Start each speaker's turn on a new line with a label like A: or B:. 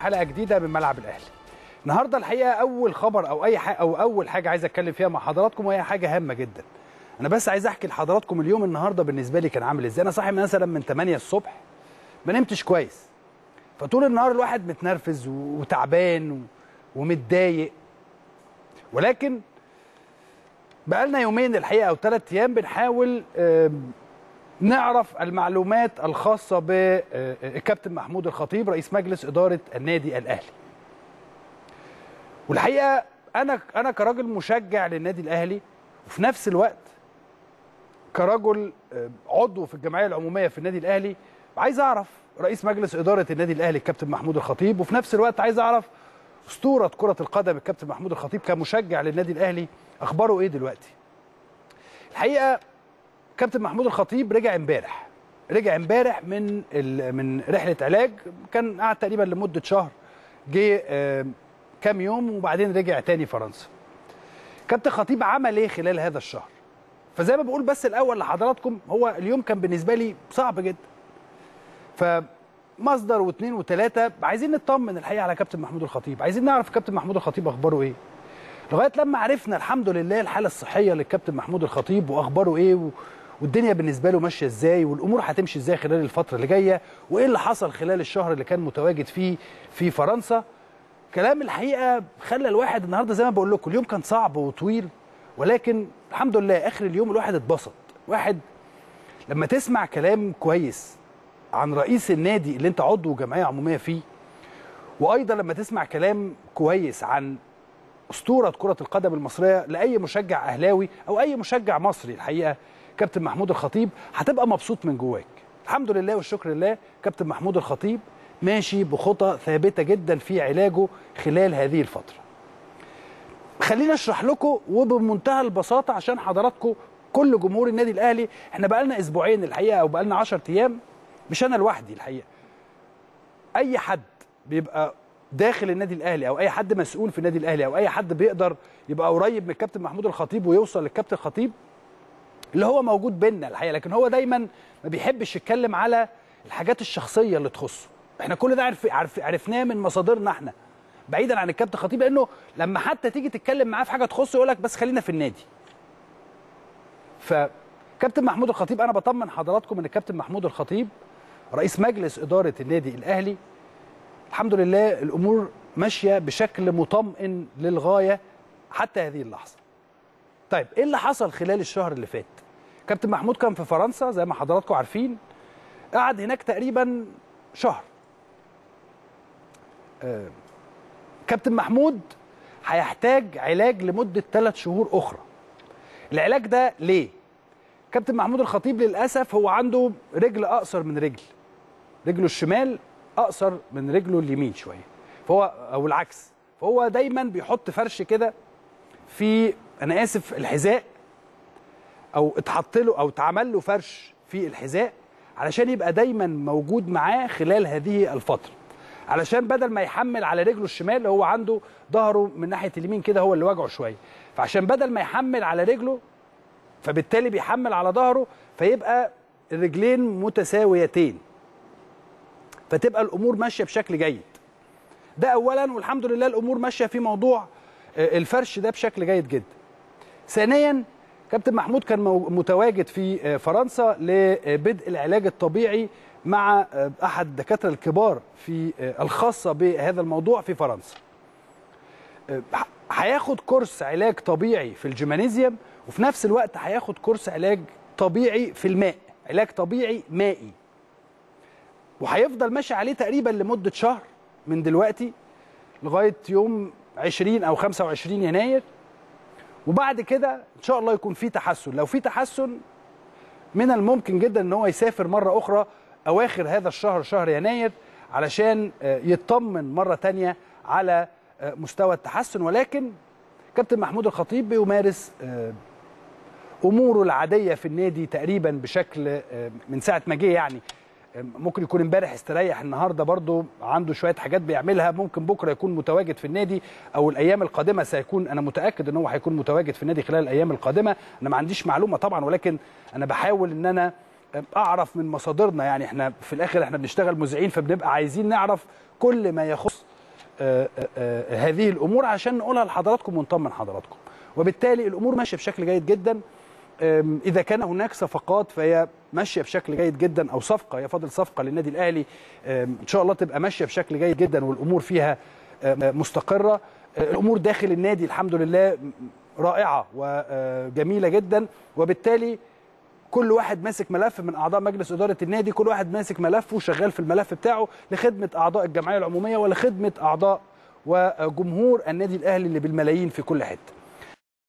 A: حلقه جديده من ملعب الاهلي النهارده الحقيقه اول خبر او اي حاجه او اول حاجه عايز اتكلم فيها مع حضراتكم وهي حاجه هامه جدا انا بس عايز احكي لحضراتكم اليوم النهارده بالنسبه لي كان عامل ازاي انا صاحي مثلا من 8 الصبح ما نمتش كويس فطول النهار الواحد متنرفز وتعبان ومتضايق ولكن بقالنا يومين الحقيقه او ثلاث ايام بنحاول نعرف المعلومات الخاصه بالكابتن محمود الخطيب رئيس مجلس اداره النادي الاهلي. والحقيقه انا انا كراجل مشجع للنادي الاهلي وفي نفس الوقت كرجل عضو في الجمعيه العموميه في النادي الاهلي عايز اعرف رئيس مجلس اداره النادي الاهلي الكابتن محمود الخطيب وفي نفس الوقت عايز اعرف اسطوره كره القدم الكابتن محمود الخطيب كمشجع للنادي الاهلي اخباره ايه دلوقتي الحقيقه كابتن محمود الخطيب رجع امبارح رجع امبارح من من رحله علاج كان قعد تقريبا لمده شهر جه كام يوم وبعدين رجع تاني فرنسا كابتن خطيب عمل ايه خلال هذا الشهر فزي ما بقول بس الاول لحضراتكم هو اليوم كان بالنسبه لي صعب جدا فمصدر واثنين وثلاثه عايزين نطمن الحقيقه على كابتن محمود الخطيب عايزين نعرف كابتن محمود الخطيب اخباره ايه لغايه لما عرفنا الحمد لله الحاله الصحيه للكابتن محمود الخطيب واخباره ايه و... والدنيا بالنسبه له ماشيه ازاي والامور هتمشي ازاي خلال الفتره اللي جايه وايه اللي حصل خلال الشهر اللي كان متواجد فيه في فرنسا كلام الحقيقه خلى الواحد النهارده زي ما بقول لكم اليوم كان صعب وطويل ولكن الحمد لله اخر اليوم الواحد اتبسط واحد لما تسمع كلام كويس عن رئيس النادي اللي انت عضو جمعيه عموميه فيه وايضا لما تسمع كلام كويس عن اسطوره كره القدم المصريه لاي مشجع اهلاوي او اي مشجع مصري الحقيقه كابتن محمود الخطيب هتبقى مبسوط من جواك الحمد لله والشكر لله كابتن محمود الخطيب ماشي بخطى ثابته جدا في علاجه خلال هذه الفتره خلينا اشرح لكم وبمنتهى البساطه عشان حضراتكم كل جمهور النادي الاهلي احنا بقى لنا اسبوعين الحقيقه او بقى لنا 10 ايام مش انا لوحدي الحقيقه اي حد بيبقى داخل النادي الاهلي او اي حد مسؤول في النادي الاهلي او اي حد بيقدر يبقى قريب من الكابتن محمود الخطيب ويوصل للكابتن الخطيب اللي هو موجود بينا الحقيقه لكن هو دايما ما بيحبش يتكلم على الحاجات الشخصيه اللي تخصه احنا كل ده عرف عرف عرفناه من مصادرنا احنا بعيدا عن الكابتن خطيب لانه لما حتى تيجي تتكلم معاه في حاجه تخصه يقول لك بس خلينا في النادي فكابتن محمود الخطيب انا بطمن حضراتكم ان الكابتن محمود الخطيب رئيس مجلس اداره النادي الاهلي الحمد لله الامور ماشيه بشكل مطمئن للغايه حتى هذه اللحظه طيب ايه اللي حصل خلال الشهر اللي فات كابتن محمود كان في فرنسا زي ما حضراتكم عارفين قعد هناك تقريبا شهر آه. كابتن محمود هيحتاج علاج لمده ثلاث شهور اخرى العلاج ده ليه كابتن محمود الخطيب للاسف هو عنده رجل اقصر من رجل رجله الشمال اقصر من رجله اليمين شويه فهو او العكس فهو دايما بيحط فرش كده في انا اسف الحذاء او اتحط له او اتعمل له فرش في الحذاء علشان يبقى دايما موجود معاه خلال هذه الفتره علشان بدل ما يحمل على رجله الشمال هو عنده ظهره من ناحيه اليمين كده هو اللي واجعه شويه فعشان بدل ما يحمل على رجله فبالتالي بيحمل على ظهره فيبقى الرجلين متساويتين فتبقى الامور ماشيه بشكل جيد ده اولا والحمد لله الامور ماشيه في موضوع الفرش ده بشكل جيد جدا ثانيا كابتن محمود كان متواجد في فرنسا لبدء العلاج الطبيعي مع احد الدكاتره الكبار في الخاصه بهذا الموضوع في فرنسا هياخد كورس علاج طبيعي في الجيمانيزيوم وفي نفس الوقت هياخد كورس علاج طبيعي في الماء علاج طبيعي مائي وهيفضل ماشي عليه تقريبا لمده شهر من دلوقتي لغايه يوم 20 او 25 يناير وبعد كده ان شاء الله يكون في تحسن لو في تحسن من الممكن جدا ان هو يسافر مره اخرى اواخر هذا الشهر شهر يناير علشان يطمن مره تانية على مستوى التحسن ولكن كابتن محمود الخطيب بيمارس اموره العاديه في النادي تقريبا بشكل من ساعه ما جه يعني ممكن يكون امبارح استريح النهارده برضو عنده شويه حاجات بيعملها ممكن بكره يكون متواجد في النادي او الايام القادمه سيكون انا متاكد ان هو هيكون متواجد في النادي خلال الايام القادمه انا ما عنديش معلومه طبعا ولكن انا بحاول ان انا اعرف من مصادرنا يعني احنا في الاخر احنا بنشتغل مذيعين فبنبقى عايزين نعرف كل ما يخص آه، آه، آه، هذه الامور عشان نقولها لحضراتكم ونطمن حضراتكم وبالتالي الامور ماشيه بشكل جيد جدا أم، اذا كان هناك صفقات فهي ماشيه بشكل جيد جدا او صفقه هي فاضل صفقه للنادي الاهلي أم، ان شاء الله تبقى ماشيه بشكل جيد جدا والامور فيها أم، مستقره أه، الامور داخل النادي الحمد لله رائعه وجميله جدا وبالتالي كل واحد ماسك ملف من اعضاء مجلس اداره النادي كل واحد ماسك ملفه وشغال في الملف بتاعه لخدمه اعضاء الجمعيه العموميه ولخدمه اعضاء وجمهور النادي الاهلي اللي بالملايين في كل حته